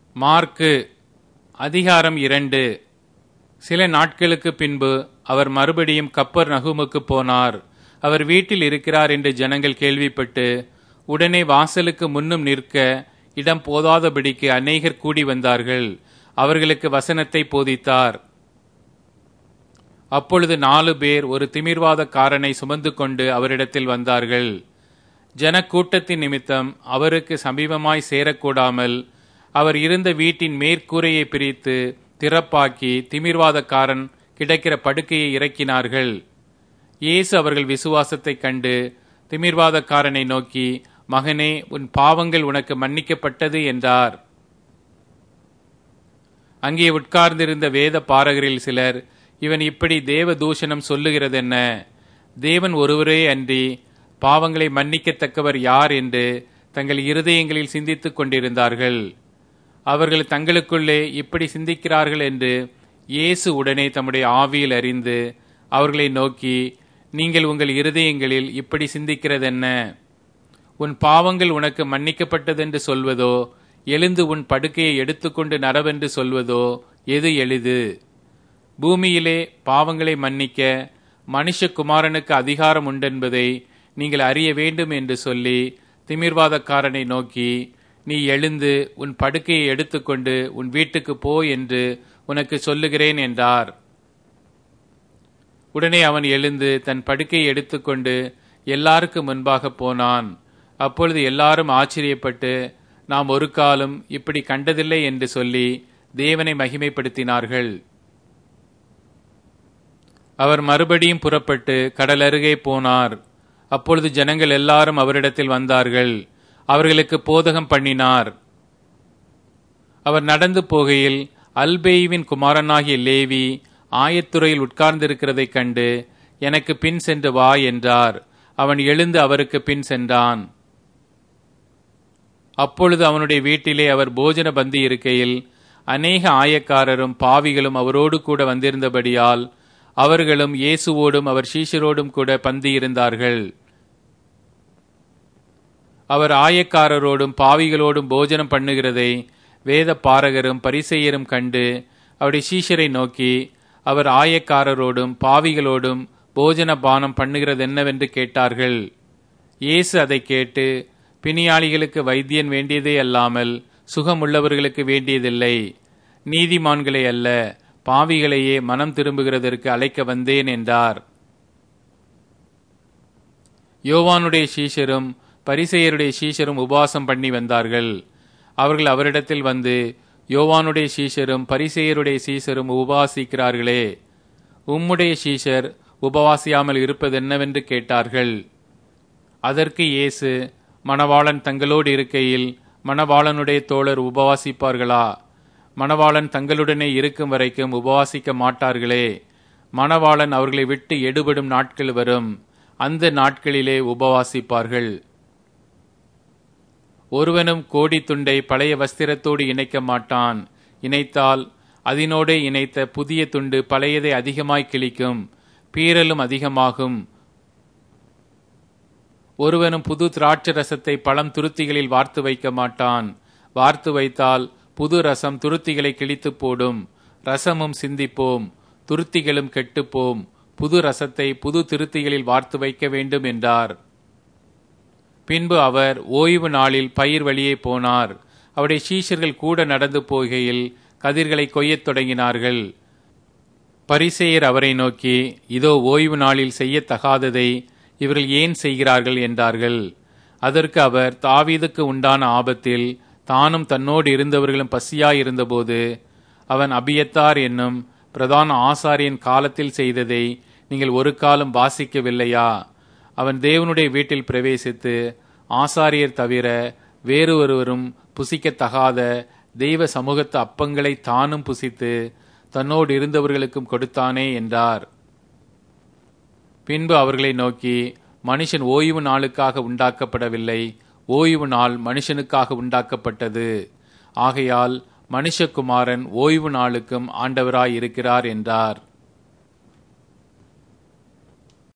mark அதிகாரம் இரண்டு சில நாட்களுக்கு பின்பு அவர் மறுபடியும் கப்பர் நகுமுக்கு போனார் அவர் வீட்டில் இருக்கிறார் என்று ஜனங்கள் கேள்விப்பட்டு உடனே வாசலுக்கு முன்னும் நிற்க இடம் போதாதபடிக்கு அநேகர் கூடி வந்தார்கள் அவர்களுக்கு வசனத்தை போதித்தார் அப்பொழுது நாலு பேர் ஒரு திமிர்வாதக்காரனை சுமந்து கொண்டு அவரிடத்தில் வந்தார்கள் ஜனக்கூட்டத்தின் நிமித்தம் அவருக்கு சமீபமாய் சேரக்கூடாமல் அவர் இருந்த வீட்டின் மேற்கூரையை பிரித்து திறப்பாக்கி திமிர்வாதக்காரன் கிடக்கிற படுக்கையை இறக்கினார்கள் இயேசு அவர்கள் விசுவாசத்தைக் கண்டு திமிர்வாதக்காரனை நோக்கி மகனே உன் பாவங்கள் உனக்கு மன்னிக்கப்பட்டது என்றார் அங்கே உட்கார்ந்திருந்த வேத பாரகரில் சிலர் இவன் இப்படி தேவ தூஷணம் சொல்லுகிறதென்ன தேவன் ஒருவரே அன்றி பாவங்களை மன்னிக்கத்தக்கவர் யார் என்று தங்கள் இருதயங்களில் சிந்தித்துக் கொண்டிருந்தார்கள் அவர்கள் தங்களுக்குள்ளே இப்படி சிந்திக்கிறார்கள் என்று இயேசு உடனே தம்முடைய ஆவியில் அறிந்து அவர்களை நோக்கி நீங்கள் உங்கள் இருதயங்களில் இப்படி சிந்திக்கிறதென்ன உன் பாவங்கள் உனக்கு மன்னிக்கப்பட்டதென்று சொல்வதோ எழுந்து உன் படுக்கையை எடுத்துக்கொண்டு நரவென்று சொல்வதோ எது எளிது பூமியிலே பாவங்களை மன்னிக்க மனுஷகுமாரனுக்கு அதிகாரம் உண்டென்பதை நீங்கள் அறிய வேண்டும் என்று சொல்லி திமிர்வாதக்காரனை நோக்கி நீ எழுந்து உன் படுக்கையை எடுத்துக்கொண்டு உன் வீட்டுக்கு போ என்று உனக்கு சொல்லுகிறேன் என்றார் உடனே அவன் எழுந்து தன் படுக்கையை எடுத்துக்கொண்டு எல்லாருக்கும் முன்பாக போனான் அப்பொழுது எல்லாரும் ஆச்சரியப்பட்டு நாம் ஒரு காலம் இப்படி கண்டதில்லை என்று சொல்லி தேவனை மகிமைப்படுத்தினார்கள் அவர் மறுபடியும் புறப்பட்டு கடல் அருகே போனார் அப்பொழுது ஜனங்கள் எல்லாரும் அவரிடத்தில் வந்தார்கள் அவர்களுக்கு போதகம் பண்ணினார் அவர் நடந்து போகையில் அல்பேயுவின் குமாரனாகிய லேவி ஆயத்துறையில் உட்கார்ந்திருக்கிறதைக் கண்டு எனக்கு பின் சென்று வா என்றார் அவன் எழுந்து அவருக்கு பின் சென்றான் அப்பொழுது அவனுடைய வீட்டிலே அவர் போஜன பந்தி இருக்கையில் அநேக ஆயக்காரரும் பாவிகளும் அவரோடு கூட வந்திருந்தபடியால் அவர்களும் இயேசுவோடும் அவர் சீஷரோடும் கூட பந்தி இருந்தார்கள் அவர் ஆயக்காரரோடும் பாவிகளோடும் போஜனம் பண்ணுகிறதை வேத பாரகரும் பரிசெயரும் கண்டு அவருடைய சீஷரை நோக்கி அவர் ஆயக்காரரோடும் பாவிகளோடும் போஜன பானம் பண்ணுகிறது என்னவென்று கேட்டார்கள் இயேசு அதை கேட்டு பிணியாளிகளுக்கு வைத்தியன் வேண்டியதே அல்லாமல் சுகமுள்ளவர்களுக்கு வேண்டியதில்லை நீதிமான்களை அல்ல பாவிகளையே மனம் திரும்புகிறதற்கு அழைக்க வந்தேன் என்றார் யோவானுடைய சீஷரும் பரிசெயருடைய சீஷரும் உபவாசம் பண்ணி வந்தார்கள் அவர்கள் அவரிடத்தில் வந்து யோவானுடைய சீஷரும் பரிசெயருடைய சீஷரும் உபவாசிக்கிறார்களே உம்முடைய சீஷர் உபவாசியாமல் இருப்பது என்னவென்று கேட்டார்கள் அதற்கு இயேசு மணவாளன் தங்களோடு இருக்கையில் மணவாளனுடைய தோழர் உபவாசிப்பார்களா மணவாளன் தங்களுடனே இருக்கும் வரைக்கும் உபவாசிக்க மாட்டார்களே மணவாளன் அவர்களை விட்டு எடுபடும் நாட்கள் வரும் அந்த நாட்களிலே உபவாசிப்பார்கள் ஒருவனும் கோடி துண்டை பழைய வஸ்திரத்தோடு இணைக்க மாட்டான் இணைத்தால் அதனோடே இணைத்த புதிய துண்டு பழையதை அதிகமாய் கிழிக்கும் பீரலும் அதிகமாகும் ஒருவனும் புது திராட்சை ரசத்தை பழம் துருத்திகளில் வார்த்து வைக்க மாட்டான் வார்த்து வைத்தால் புது ரசம் துருத்திகளை கிழித்து போடும் ரசமும் சிந்திப்போம் துருத்திகளும் கெட்டுப்போம் புது ரசத்தை புது திருத்திகளில் வார்த்து வைக்க வேண்டும் என்றார் பின்பு அவர் ஓய்வு நாளில் பயிர் வழியே போனார் அவருடைய சீஷர்கள் கூட நடந்து போகையில் கதிர்களை கொய்யத் தொடங்கினார்கள் பரிசெயர் அவரை நோக்கி இதோ ஓய்வு நாளில் செய்யத்தகாததை இவர்கள் ஏன் செய்கிறார்கள் என்றார்கள் அதற்கு அவர் தாவீதுக்கு உண்டான ஆபத்தில் தானும் தன்னோடு இருந்தவர்களும் பசியாயிருந்தபோது அவன் அபியத்தார் என்னும் பிரதான ஆசாரியன் காலத்தில் செய்ததை நீங்கள் ஒரு காலம் வாசிக்கவில்லையா அவன் தேவனுடைய வீட்டில் பிரவேசித்து ஆசாரியர் தவிர வேறு ஒருவரும் புசிக்கத்தகாத தெய்வ சமூகத்து அப்பங்களை தானும் புசித்து தன்னோடு இருந்தவர்களுக்கும் கொடுத்தானே என்றார் பின்பு அவர்களை நோக்கி மனுஷன் ஓய்வு நாளுக்காக உண்டாக்கப்படவில்லை ஓய்வு நாள் மனுஷனுக்காக உண்டாக்கப்பட்டது ஆகையால் மனுஷகுமாரன் ஓய்வு நாளுக்கும் ஆண்டவராய் இருக்கிறார் என்றார்